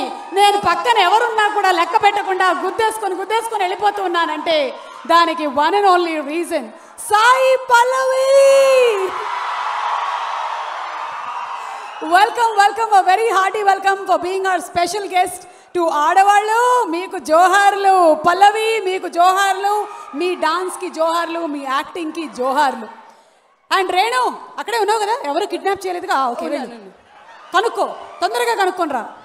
నేను పక్కన ఎవరున్నా కూడా లెక్క పెట్టకుండా గుద్దేసుకొని గుద్దేసుకొని వెళ్ళిపోతూ ఉన్నానంటే దానికి one and only reason Sai Pallavi welcome welcome very hearty welcome for being our special guest to ఆడవాళ్ళు మీకు జోహార్లు పల్లవి మీకు జోహార్లు మీ డాన్స్కి జోహార్లు మీ యాక్టింగ్కి జోహార్లు అండ్ రేణు అక్కడే ఉన్నావు కదా ఎవరు కిడ్నాప్ చేయలేదుగా ఓకే వెళ్ళు. కనుక్కో తొందరగా కనుక్కొని రా